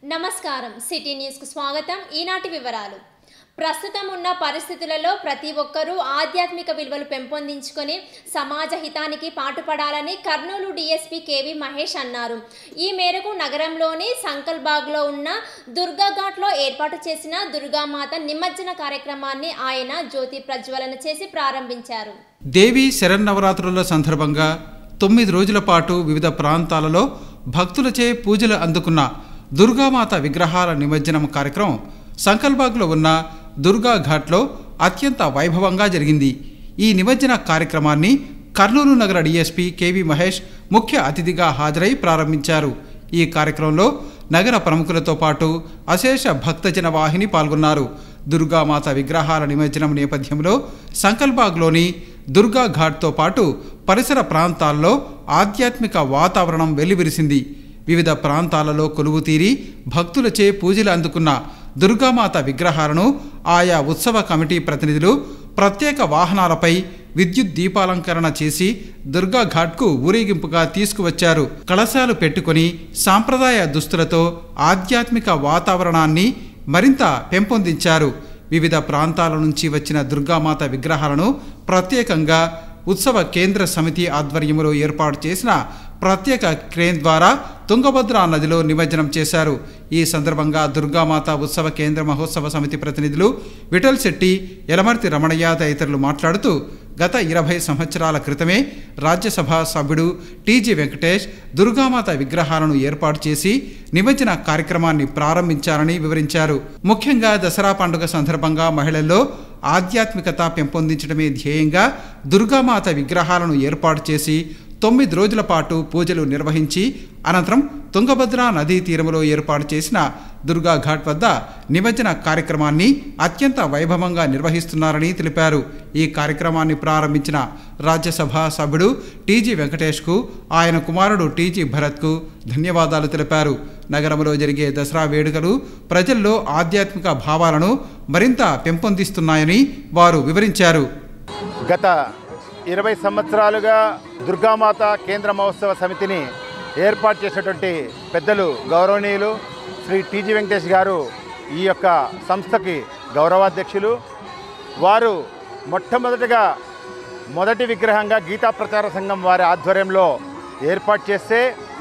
నమస్కారం సిటీ న్యూస్కు స్వాగతం ఈనాటి వివరాలు ప్రస్తుతం ఉన్న పరిస్థితులలో ప్రతి ఒక్కరూ ఆధ్యాత్మిక విలువలు పెంపొందించుకొని సమాజ హితానికి పాటుపడాలని కర్నూలు డీఎస్పీ కేవీ మహేష్ అన్నారు ఈ మేరకు నగరంలోని సంకల్బాగ్లో ఉన్న దుర్గాఘాట్లో ఏర్పాటు చేసిన దుర్గామాత నిమజ్జన కార్యక్రమాన్ని ఆయన జ్యోతి ప్రజ్వలన చేసి ప్రారంభించారు దేవి శరన్నవరాత్రుల సందర్భంగా తొమ్మిది రోజుల పాటు వివిధ ప్రాంతాలలో భక్తులచే పూజలు అందుకున్న దుర్గామాత విగ్రహాల నిమజ్జనం కార్యక్రమం సంకల్బాగ్లో ఉన్న దుర్గా ఘాట్లో అత్యంత వైభవంగా జరిగింది ఈ నిమజ్జన కార్యక్రమాన్ని కర్నూలు నగర డీఎస్పీ కేవీ మహేష్ ముఖ్య అతిథిగా హాజరై ప్రారంభించారు ఈ కార్యక్రమంలో నగర ప్రముఖులతో పాటు అశేష భక్తజన వాహిని పాల్గొన్నారు దుర్గామాత విగ్రహాల నిమజ్జనం నేపథ్యంలో సంకల్బాగ్లోని దుర్గా ఘాట్తో పాటు పరిసర ప్రాంతాల్లో ఆధ్యాత్మిక వాతావరణం వెల్లివిరిసింది వివిధ ప్రాంతాలలో కొలువు తీరి భక్తులచే పూజలు అందుకున్న దుర్గామాత విగ్రహాలను ఆయా ఉత్సవ కమిటీ ప్రతినిధులు ప్రత్యేక వాహనాలపై విద్యుత్ దీపాలంకరణ చేసి దుర్గా ఘాట్కు ఊరేగింపుగా తీసుకువచ్చారు కలశాలు పెట్టుకొని సాంప్రదాయ దుస్తులతో ఆధ్యాత్మిక వాతావరణాన్ని మరింత పెంపొందించారు వివిధ ప్రాంతాల నుంచి వచ్చిన దుర్గామాత విగ్రహాలను ప్రత్యేకంగా ఉత్సవ కేంద్ర సమితి ఆధ్వర్యంలో ఏర్పాటు చేసిన ప్రత్యేక క్రేన్ ద్వారా తుంగభద్ర నదిలో నిమజ్జనం చేశారు ఈ సందర్భంగా దుర్గామాత ఉత్సవ కేంద్ర మహోత్సవ సమితి ప్రతినిధులు విఠల్ శెట్టి యలమర్తి రమణయ్య తదితరులు మాట్లాడుతూ గత ఇరవై సంవత్సరాల క్రితమే రాజ్యసభ సభ్యుడు టీజీ వెంకటేష్ దుర్గామాత విగ్రహాలను ఏర్పాటు చేసి నిమజ్జన కార్యక్రమాన్ని ప్రారంభించారని వివరించారు ముఖ్యంగా దసరా పండుగ సందర్భంగా మహిళల్లో ఆధ్యాత్మికత పెంపొందించడమే ధ్యేయంగా దుర్గామాత విగ్రహాలను ఏర్పాటు చేసి తొమ్మిది రోజుల పాటు పూజలు నిర్వహించి అనంతరం తుంగభద్ర నదీ తీరంలో ఏర్పాటు చేసిన దుర్గా ఘాట్ వద్ద నిమజ్జన కార్యక్రమాన్ని అత్యంత వైభవంగా నిర్వహిస్తున్నారని తెలిపారు ఈ కార్యక్రమాన్ని ప్రారంభించిన రాజ్యసభ సభ్యుడు టీజీ వెంకటేష్కు ఆయన కుమారుడు టీజీ భరత్కు ధన్యవాదాలు తెలిపారు నగరంలో జరిగే దసరా వేడుకలు ప్రజల్లో ఆధ్యాత్మిక భావాలను మరింత పెంపొందిస్తున్నాయని వారు వివరించారు గత ఇరవై సంవత్సరాలుగా దుర్గామాత కేంద్ర మహోత్సవ సమితిని ఏర్పాటు చేసినటువంటి పెద్దలు గౌరవనీయులు శ్రీ టీజీ వెంకటేష్ గారు ఈ యొక్క సంస్థకి గౌరవాధ్యక్షులు వారు మొట్టమొదటిగా మొదటి విగ్రహంగా గీతా ప్రచార సంఘం వారి ఆధ్వర్యంలో ఏర్పాటు చేస్తే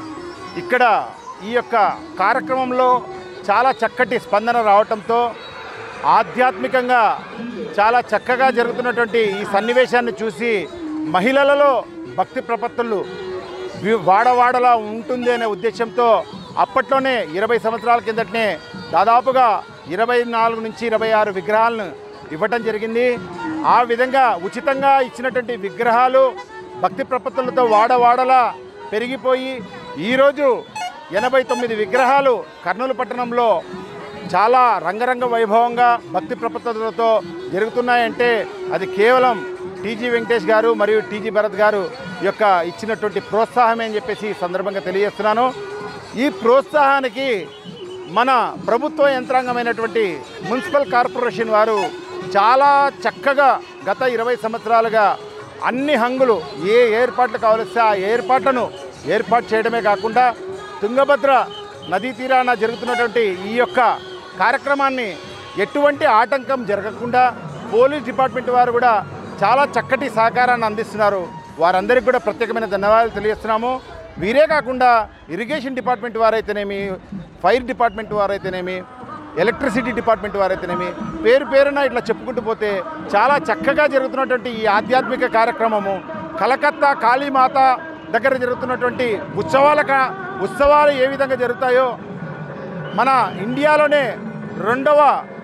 ఇక్కడ ఈ యొక్క కార్యక్రమంలో చాలా చక్కటి స్పందన రావటంతో ఆధ్యాత్మికంగా చాలా చక్కగా జరుగుతున్నటువంటి ఈ సన్నివేశాన్ని చూసి మహిళలలో భక్తి ప్రపత్తులు వి- వాడవాడలా ఉంటుంది అనే ఉద్దేశంతో అప్పట్లోనే ఇరవై సంవత్సరాల కిందటనే దాదాపుగా ఇరవై నాలుగు నుంచి ఇరవై ఆరు విగ్రహాలను ఇవ్వటం జరిగింది ఆ విధంగా ఉచితంగా ఇచ్చినటువంటి విగ్రహాలు భక్తి ప్రపత్తులతో వాడవాడలా పెరిగిపోయి ఈరోజు ఎనభై తొమ్మిది విగ్రహాలు కర్నూలు పట్టణంలో చాలా రంగరంగ వైభవంగా భక్తి ప్రపత్తులతో జరుగుతున్నాయంటే అది కేవలం టీజీ వెంకటేష్ గారు మరియు టీజీ భరత్ గారు యొక్క ఇచ్చినటువంటి ప్రోత్సాహమే అని చెప్పేసి ఈ సందర్భంగా తెలియజేస్తున్నాను ఈ ప్రోత్సాహానికి మన ప్రభుత్వ యంత్రాంగమైనటువంటి మున్సిపల్ కార్పొరేషన్ వారు చాలా చక్కగా గత ఇరవై సంవత్సరాలుగా అన్ని హంగులు ఏ ఏర్పాట్లు కావలిస్తే ఆ ఏర్పాట్లను ఏర్పాటు చేయడమే కాకుండా తుంగభద్ర నదీ తీరాన జరుగుతున్నటువంటి ఈ యొక్క కార్యక్రమాన్ని ఎటువంటి ఆటంకం జరగకుండా పోలీస్ డిపార్ట్మెంట్ వారు కూడా చాలా చక్కటి సహకారాన్ని అందిస్తున్నారు వారందరికీ కూడా ప్రత్యేకమైన ధన్యవాదాలు తెలియజేస్తున్నాము వీరే కాకుండా ఇరిగేషన్ డిపార్ట్మెంట్ వారైతేనేమి ఫైర్ డిపార్ట్మెంట్ వారైతేనేమి ఎలక్ట్రిసిటీ డిపార్ట్మెంట్ వారైతేనేమి పేరు పేరున ఇట్లా చెప్పుకుంటూ పోతే చాలా చక్కగా జరుగుతున్నటువంటి ఈ ఆధ్యాత్మిక కార్యక్రమము కలకత్తా కాళీమాత దగ్గర జరుగుతున్నటువంటి ఉత్సవాల కా- ఉత్సవాలు ఏ విధంగా జరుగుతాయో మన ఇండియాలోనే రెండవ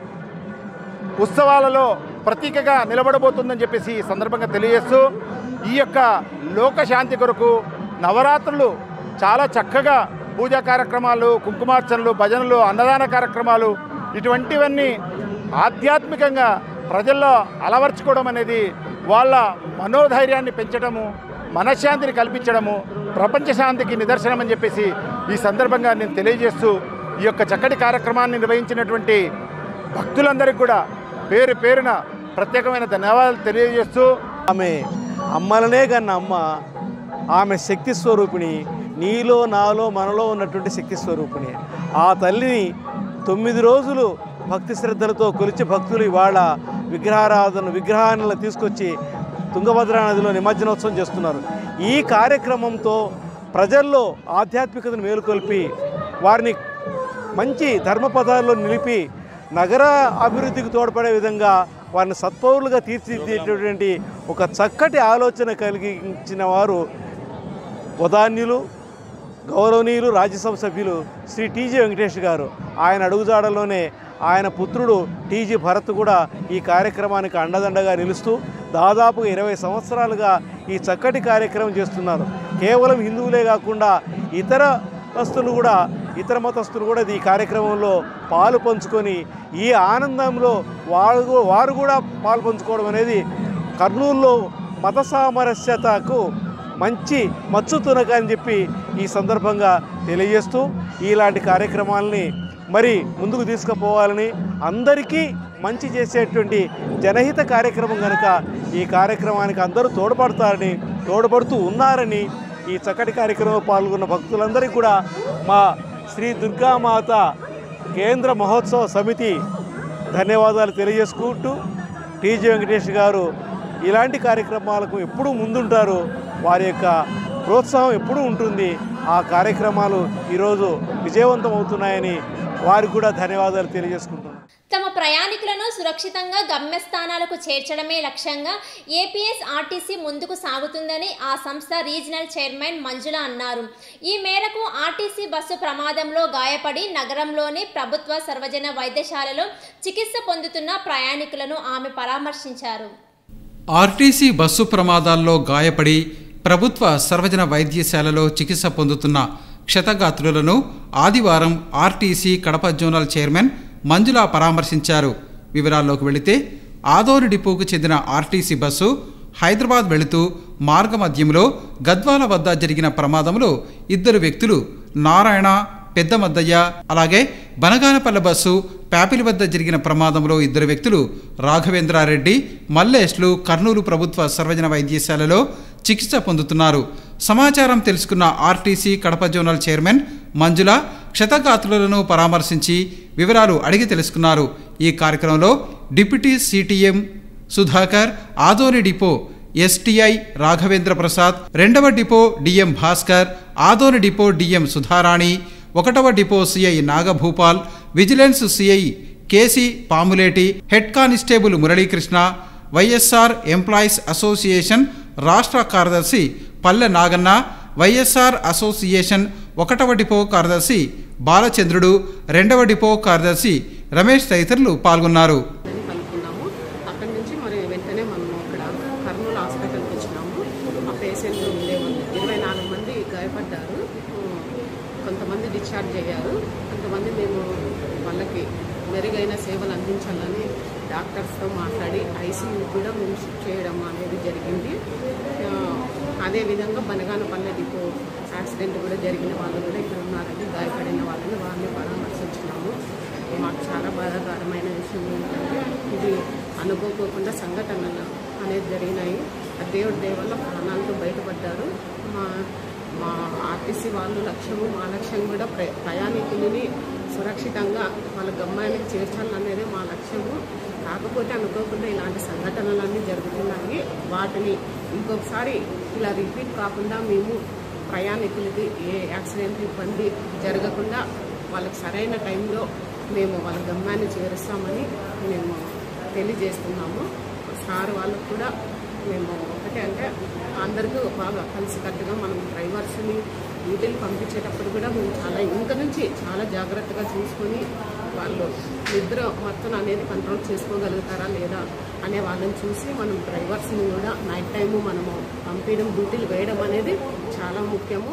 ఉత్సవాలలో ప్రతీకగా నిలబడబోతుందని చెప్పేసి ఈ సందర్భంగా తెలియజేస్తూ ఈ యొక్క లోకశాంతి కొరకు నవరాత్రులు చాలా చక్కగా పూజా కార్యక్రమాలు కుంకుమార్చనలు భజనలు అన్నదాన కార్యక్రమాలు ఇటువంటివన్నీ ఆధ్యాత్మికంగా ప్రజల్లో అలవర్చుకోవడం అనేది వాళ్ళ మనోధైర్యాన్ని పెంచడము మనశ్శాంతిని కల్పించడము ప్రపంచ శాంతికి నిదర్శనం అని చెప్పేసి ఈ సందర్భంగా నేను తెలియజేస్తూ ఈ యొక్క చక్కటి కార్యక్రమాన్ని నిర్వహించినటువంటి భక్తులందరికీ కూడా పేరు పేరున ప్రత్యేకమైన ధన్యవాదాలు తెలియజేస్తూ ఆమె అమ్మలనే కన్న అమ్మ ఆమె శక్తి స్వరూపిణి నీలో నాలో మనలో ఉన్నటువంటి శక్తి స్వరూపిణి ఆ తల్లిని తొమ్మిది రోజులు భక్తి శ్రద్ధలతో కొలిచి భక్తులు ఇవాళ విగ్రహారాధన విగ్రహాలను తీసుకొచ్చి తుంగభద్రా నదిలో నిమజ్జనోత్సవం చేస్తున్నారు ఈ కార్యక్రమంతో ప్రజల్లో ఆధ్యాత్మికతను మేలుకొల్పి వారిని మంచి ధర్మపదాల్లో నిలిపి నగర అభివృద్ధికి తోడ్పడే విధంగా వారిని సత్పౌరులుగా తీర్చిదిద్దేటటువంటి ఒక చక్కటి ఆలోచన కలిగించిన వారు ఉదాన్యులు గౌరవనీయులు రాజ్యసభ సభ్యులు శ్రీ టీజీ వెంకటేష్ గారు ఆయన అడుగుజాడలోనే ఆయన పుత్రుడు టీజీ భరత్ కూడా ఈ కార్యక్రమానికి అండదండగా నిలుస్తూ దాదాపుగా ఇరవై సంవత్సరాలుగా ఈ చక్కటి కార్యక్రమం చేస్తున్నారు కేవలం హిందువులే కాకుండా ఇతర మతస్థులు కూడా ఇతర మతస్థులు కూడా ఈ కార్యక్రమంలో పాలు పంచుకొని ఈ ఆనందంలో వారు వారు కూడా పాలు పంచుకోవడం అనేది కర్నూలులో మత సామరస్యతకు మంచి మచ్చు తునక అని చెప్పి ఈ సందర్భంగా తెలియజేస్తూ ఇలాంటి కార్యక్రమాలని మరి ముందుకు తీసుకుపోవాలని అందరికీ మంచి చేసేటువంటి జనహిత కార్యక్రమం కనుక ఈ కార్యక్రమానికి అందరూ తోడ్పడతారని తోడ్పడుతూ ఉన్నారని ఈ చక్కటి కార్యక్రమంలో పాల్గొన్న భక్తులందరికీ కూడా మా శ్రీ దుర్గామాత కేంద్ర మహోత్సవ సమితి ధన్యవాదాలు తెలియజేసుకుంటూ టీజీ వెంకటేష్ గారు ఇలాంటి కార్యక్రమాలకు ఎప్పుడూ ముందుంటారు వారి యొక్క ప్రోత్సాహం ఎప్పుడూ ఉంటుంది ఆ కార్యక్రమాలు ఈరోజు విజయవంతం అవుతున్నాయని వారికి కూడా ధన్యవాదాలు తెలియజేసుకుంటున్నాను తమ ప్రయాణికులను సురక్షితంగా గమ్యస్థానాలకు చేర్చడమే లక్ష్యంగా ఏపీఎస్ ఆర్టీసీ ముందుకు సాగుతుందని ఆ సంస్థ రీజనల్ చైర్మన్ మంజుల అన్నారు ఈ మేరకు ఆర్టీసీ బస్సు ప్రమాదంలో గాయపడి నగరంలోని ప్రభుత్వ సర్వజన వైద్యశాలలో చికిత్స పొందుతున్న ప్రయాణికులను ఆమె పరామర్శించారు ఆర్టీసీ బస్సు ప్రమాదాల్లో గాయపడి ప్రభుత్వ సర్వజన వైద్యశాలలో చికిత్స పొందుతున్న క్షతగాత్రులను ఆదివారం RTC Kadapa zonal chairman Manjula పరామర్శించారు వివరాల్లోకి వెళితే ఆదోని డిపోకు చెందిన ఆర్టీసీ బస్సు హైదరాబాద్ వెళుతూ మార్గమధ్యంలో గద్వాల వద్ద జరిగిన ప్రమాదంలో ఇద్దరు వ్యక్తులు నారాయణ పెద్దమద్దయ్య అలాగే బనగానపల్లె బస్సు ప్యాపిలి వద్ద జరిగిన ప్రమాదంలో ఇద్దరు వ్యక్తులు రాఘవేంద్రారెడ్డి మల్లేష్లు కర్నూలు ప్రభుత్వ సర్వజన వైద్యశాలలో చికిత్స పొందుతున్నారు సమాచారం తెలుసుకున్న RTC Kadapa zonal chairman Manjula క్షతగాత్రులను పరామర్శించి వివరాలు అడిగి తెలుసుకున్నారు ఈ కార్యక్రమంలో deputy CTM Sudhakar Adoni depot STI Raghavendra Prasad రెండవ depot DM Bhaskar Adoni depot DM Sudharani ఒకటవ depot CI Nagabhupal vigilance CI KC Pamuleti head constable Muralikrishna YSR employees association రాష్ట్ర కార్యదర్శి పల్లె నాగన్న వైఎస్ఆర్ అసోసియేషన్ ఒకటవ డిపో కార్యదర్శి బాలచంద్రుడు రెండవ డిపో కార్యదర్శి రమేష్ తదితరులు పాల్గొన్నారు అని కనుక్కున్నాము అక్కడి నుంచి మరి వెంటనే మనము ఇక్కడ కర్నూలు హాస్పిటల్కి వచ్చినాము ఆ పేషెంట్లు ఉండేవాళ్ళు ఇరవై నాలుగు మంది గాయపడ్డారు ఉమ్, కొంతమంది డిశ్చార్జ్ అయ్యారు కొంతమంది మేము వాళ్ళకి మెరుగైన సేవలు అందించాలని డాక్టర్స్తో మాట్లాడి ఐసీయూ కూడా మేము షిఫ్ట్ చేయడం అనేది జరిగింది ఆ, అదేవిధంగా బనగానపల్లె డిపో యాక్సిడెంట్ కూడా జరిగిన వాళ్ళు కూడా ఇక్కడ ఉన్నారండి గాయపడిన వాళ్ళని వాళ్ళని పరామర్శించినాము మాకు చాలా బాధాకరమైన విషయం ఏంటంటే ఇది అనుకోకోకుండా సంఘటనలు అనేది జరిగినాయి ఆ దేవుడి దయ వల్ల ప్రాణాలతో బయటపడ్డారు మా మా ఆర్టీసీ వాళ్ళు లక్ష్యము మా లక్ష్యం కూడా ప్ర ప్రయాణికులని సురక్షితంగా వాళ్ళ గమ్యానికి చేర్చాలనేదే మా లక్ష్యము కాకపోతే అనుకోకుండా ఇలాంటి సంఘటనలన్నీ జరుగుతున్నాయి వాటిని ఇంకొకసారి ఇలా రిపీట్ కాకుండా మేము ప్రయాణికులకి ఏ యాక్సిడెంట్ ఇబ్బంది జరగకుండా వాళ్ళకి సరైన టైంలో మేము వాళ్ళ గమ్యాన్ని చేరుస్తామని మేము తెలియజేస్తున్నాము సార్ వాళ్ళకు కూడా మేము ఒకటే అంటే అందరికీ బాగా కలిసికట్టుగా మనం డ్రైవర్స్ని డ్యూటీలు పంపించేటప్పుడు కూడా మేము చాలా ఇంక నుంచి చాలా జాగ్రత్తగా చూసుకొని వాళ్ళు నిద్ర మొత్తం అనేది కంట్రోల్ చేసుకోగలుగుతారా లేదా అనే వాళ్ళని చూసి మనం డ్రైవర్స్ని కూడా నైట్ టైము మనము పంపించడం డ్యూటీలు వేయడం అనేది చాలా ముఖ్యము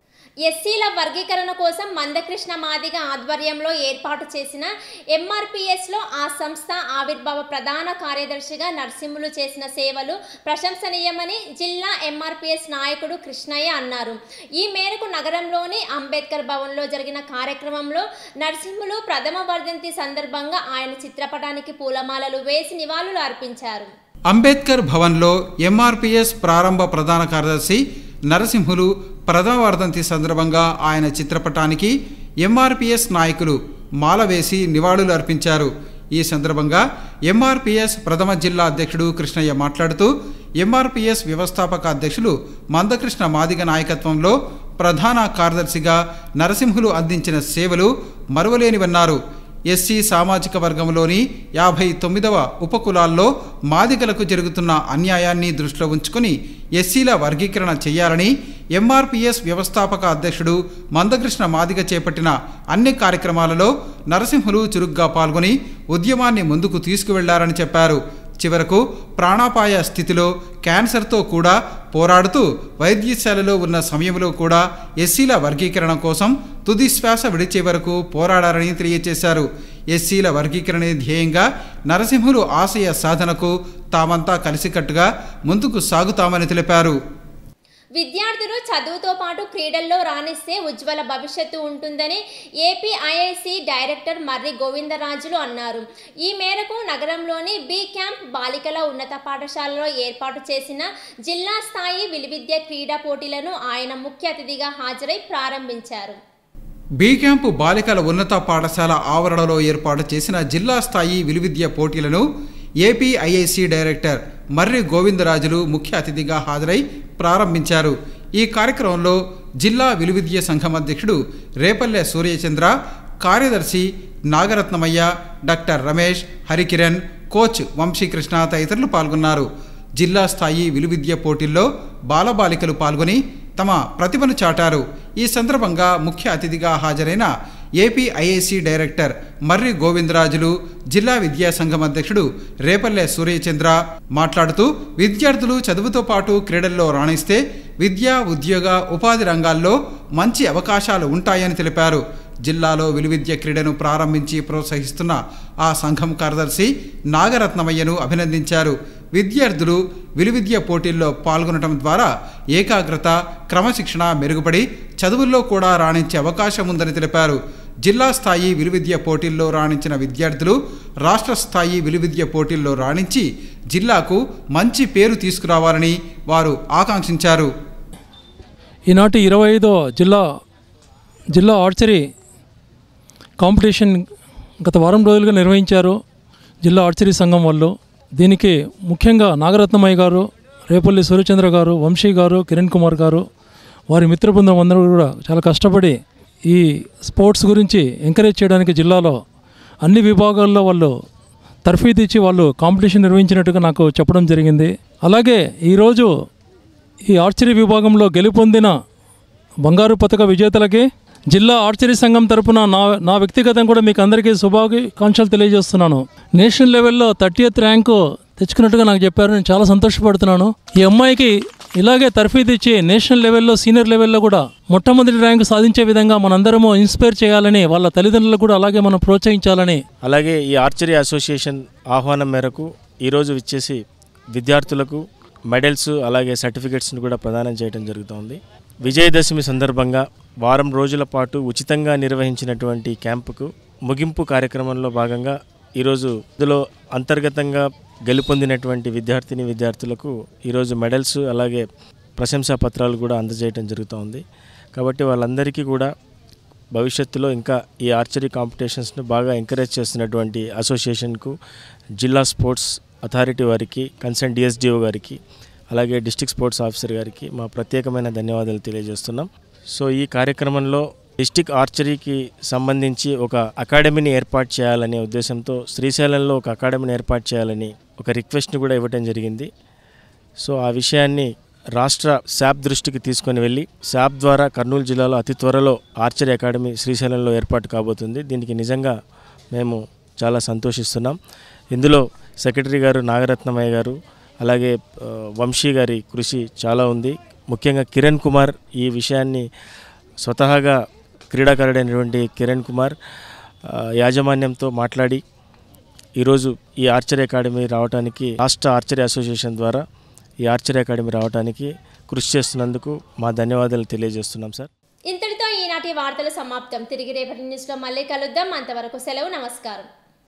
ఎస్సీల వర్గీకరణ కోసం మందకృష్ణ మాదిగ ఆధ్వర్యంలో ఏర్పాటు చేసిన ఎంఆర్పిఎస్లో ఆ సంస్థ ఆవిర్భావ ప్రధాన కార్యదర్శిగా నరసింహులు చేసిన సేవలు ప్రశంసనీయమని జిల్లా ఎంఆర్పిఎస్ నాయకుడు కృష్ణయ్య అన్నారు ఈ మేరకు నగరంలోని అంబేద్కర్ భవన్లో జరిగిన కార్యక్రమంలో నరసింహులు ప్రథమ వర్ధంతి సందర్భంగా ఆయన చిత్రపటానికి పూలమాలలు వేసి నివాళులు అర్పించారు అంబేద్కర్ భవన్లో ఎంఆర్పిఎస్ ప్రారంభ ప్రధాన కార్యదర్శి నరసింహులు ప్రథమ వర్ధంతి సందర్భంగా ఆయన చిత్రపటానికి ఎంఆర్పిఎస్ నాయకులు మాల వేసి నివాళులు అర్పించారు ఈ సందర్భంగా ఎంఆర్పిఎస్ ప్రథమ జిల్లా అధ్యక్షుడు కృష్ణయ్య మాట్లాడుతూ ఎంఆర్పిఎస్ వ్యవస్థాపక అధ్యక్షులు మందకృష్ణ మాదిగ నాయకత్వంలో ప్రధాన కార్యదర్శిగా నరసింహులు అందించిన సేవలు మరువలేనివన్నారు ఎస్సీ సామాజిక వర్గంలోని యాభై తొమ్మిదవ ఉపకులాల్లో మాదిగలకు జరుగుతున్న అన్యాయాన్ని దృష్టిలో ఉంచుకొని ఎస్సీల వర్గీకరణ చేయాలని ఎంఆర్పిఎస్ వ్యవస్థాపక అధ్యక్షుడు మందకృష్ణ మాదిగ చేపట్టిన అన్ని కార్యక్రమాలలో నరసింహులు చురుగ్గా పాల్గొని ఉద్యమాన్ని ముందుకు తీసుకువెళ్లారని చెప్పారు చివరకు ప్రాణాపాయ స్థితిలో క్యాన్సర్తో కూడా పోరాడుతూ వైద్యశాలలో ఉన్న సమయంలో కూడా ఎస్సీల వర్గీకరణ కోసం తుది శ్వాస విడిచే వరకు పోరాడారని తెలియజేశారు ఎస్సీల వర్గీకరణే ధ్యేయంగా నరసింహులు ఆశయ సాధనకు తామంతా కలిసికట్టుగా ముందుకు సాగుతామని తెలిపారు విద్యార్థులు చదువుతో పాటు క్రీడల్లో రాణిస్తే ఉజ్వల భవిష్యత్తు ఉంటుందని AP IIC director Marri Govindarajulu అన్నారు ఈ మేరకు నగరంలోని బి క్యాంప్ బాలికల ఉన్నత పాఠశాలలో ఏర్పాటు చేసిన జిల్లా స్థాయి విలువిద్య క్రీడా పోటీలను ఆయన ముఖ్య అతిథిగా హాజరై ప్రారంభించారు బీ క్యాంపు బాలికల ఉన్నత పాఠశాల ఆవరణలో ఏర్పాటు చేసిన జిల్లా స్థాయి విలువిద్య పోటీలను AP IIC director Marri Govindarajulu ముఖ్య అతిథిగా హాజరై ప్రారంభించారు ఈ కార్యక్రమంలో జిల్లా విలువిద్య సంఘం అధ్యక్షుడు రేపల్లె సూర్యచంద్ర కార్యదర్శి నాగరత్నమయ్య డాక్టర్ రమేష్ హరికిరణ్ కోచ్ వంశీకృష్ణ తదితరులు పాల్గొన్నారు జిల్లా స్థాయి విలువిద్య పోటీల్లో బాలబాలికలు పాల్గొని తమ ప్రతిభను చాటారు ఈ సందర్భంగా ముఖ్య అతిథిగా హాజరైన AP IAC director Marri Govindarajulu జిల్లా విద్యా సంఘం అధ్యక్షుడు రేపల్లె సూర్యచంద్ర మాట్లాడుతూ విద్యార్థులు చదువుతో పాటు క్రీడల్లో రాణిస్తే విద్యా ఉద్యోగ ఉపాధి రంగాల్లో మంచి అవకాశాలు ఉంటాయని తెలిపారు జిల్లాలో విలువిద్య క్రీడను ప్రారంభించి ప్రోత్సహిస్తున్న ఆ సంఘం కార్యదర్శి నాగరత్నమయ్యను అభినందించారు విద్యార్థులు విలువిద్య పోటీల్లో పాల్గొనడం ద్వారా ఏకాగ్రత క్రమశిక్షణ మెరుగుపడి చదువుల్లో కూడా రాణించే అవకాశం ఉందని తెలిపారు జిల్లా స్థాయి విలువిద్య పోటీల్లో రాణించిన విద్యార్థులు రాష్ట్ర స్థాయి విలువిద్య పోటీల్లో రాణించి జిల్లాకు మంచి పేరు తీసుకురావాలని వారు ఆకాంక్షించారు ఈనాటి ఇరవై ఐదో జిల్లా జిల్లా ఆర్చరీ కాంపిటీషన్ గత వారం రోజులుగా నిర్వహించారు జిల్లా ఆర్చరీ సంఘం వాళ్ళు దీనికి ముఖ్యంగా నాగరత్నమయ్య గారు రేపల్లి సూర్యచంద్ర గారు వంశీ గారు కిరణ్ కుమార్ గారు వారి మిత్ర బృందం అందరూ కూడా చాలా కష్టపడి ఈ స్పోర్ట్స్ గురించి ఎంకరేజ్ చేయడానికి జిల్లాలో అన్ని విభాగాల్లో వాళ్ళు తర్ఫీదు ఇచ్చి వాళ్ళు కాంపిటీషన్ నిర్వహించినట్టుగా నాకు చెప్పడం జరిగింది అలాగే ఈరోజు ఈ ఆర్చరీ విభాగంలో గెలుపొందిన బంగారు పథక విజేతలకి జిల్లా ఆర్చరీ సంఘం తరపున నా నా వ్యక్తిగతం కూడా మీకు అందరికీ శుభాకాంక్షలు తెలియజేస్తున్నాను నేషనల్ లెవెల్లో థర్టీ ర్యాంకు తెచ్చుకున్నట్టుగా నాకు చెప్పారు నేను చాలా సంతోషపడుతున్నాను ఈ అమ్మాయికి ఇలాగే తర్ఫీదు ఇచ్చి నేషనల్ లెవెల్లో సీనియర్ లెవెల్లో కూడా మొట్టమొదటి ర్యాంకు సాధించే విధంగా మనందరము ఇన్స్పైర్ చేయాలని వాళ్ళ తల్లిదండ్రులకు కూడా అలాగే మనం ప్రోత్సహించాలని అలాగే ఈ ఆర్చరీ అసోసియేషన్ ఆహ్వానం మేరకు ఈరోజు విచ్చేసి విద్యార్థులకు మెడల్స్ అలాగే సర్టిఫికెట్స్ను కూడా ప్రదానం చేయడం జరుగుతోంది విజయదశమి సందర్భంగా వారం రోజుల పాటు ఉచితంగా నిర్వహించినటువంటి క్యాంపుకు ముగింపు కార్యక్రమంలో భాగంగా ఈరోజు ఇందులో అంతర్గతంగా గెలుపొందినటువంటి విద్యార్థిని విద్యార్థులకు ఈరోజు మెడల్స్ అలాగే ప్రశంసా పత్రాలు కూడా అందజేయడం జరుగుతోంది కాబట్టి వాళ్ళందరికీ కూడా భవిష్యత్తులో ఇంకా ఈ ఆర్చరీ కాంపిటీషన్స్ను బాగా ఎంకరేజ్ చేస్తున్నటువంటి అసోసియేషన్కు జిల్లా స్పోర్ట్స్ అథారిటీ వారికి కన్సర్న్ డిఎస్డిఓ గారికి అలాగే డిస్ట్రిక్ట్ స్పోర్ట్స్ ఆఫీసర్ గారికి మా ప్రత్యేకమైన ధన్యవాదాలు తెలియజేస్తున్నాం సో ఈ కార్యక్రమంలో డిస్టిక్ ఆర్చరీకి సంబంధించి ఒక అకాడమీని ఏర్పాటు చేయాలనే ఉద్దేశంతో శ్రీశైలంలో ఒక అకాడమీని ఏర్పాటు చేయాలని ఒక రిక్వెస్ట్ని కూడా ఇవ్వడం జరిగింది సో ఆ విషయాన్ని రాష్ట్ర శాప్ దృష్టికి తీసుకొని వెళ్ళి శాప్ ద్వారా కర్నూలు జిల్లాలో అతి త్వరలో ఆర్చరీ అకాడమీ శ్రీశైలంలో ఏర్పాటు కాబోతుంది దీనికి నిజంగా మేము చాలా సంతోషిస్తున్నాం ఇందులో సెక్రటరీ గారు నాగరత్నమయ్య గారు అలాగే ఆ, వంశీ గారి కృషి చాలా ఉంది ముఖ్యంగా కిరణ్ కుమార్ ఈ విషయాన్ని స్వతహాగా క్రీడాకారుడైనటువంటి కిరణ్ కుమార్ ఆ, యాజమాన్యంతో మాట్లాడి ఈరోజు ఈ ఆర్చరీ అకాడమీ రావడానికి రాష్ట్ర ఆర్చరీ అసోసియేషన్ ద్వారా ఈ ఆర్చరీ అకాడమీ రావడానికి కృషి చేస్తున్నందుకు మా ధన్యవాదాలు తెలియజేస్తున్నాం సార్ ఇంతటితో ఈనాటి వార్తలు సమాప్తం తిరిగి రేపటి న్యూస్లో మళ్ళీ కలుద్దాం అంతవరకు సెలవు నమస్కారం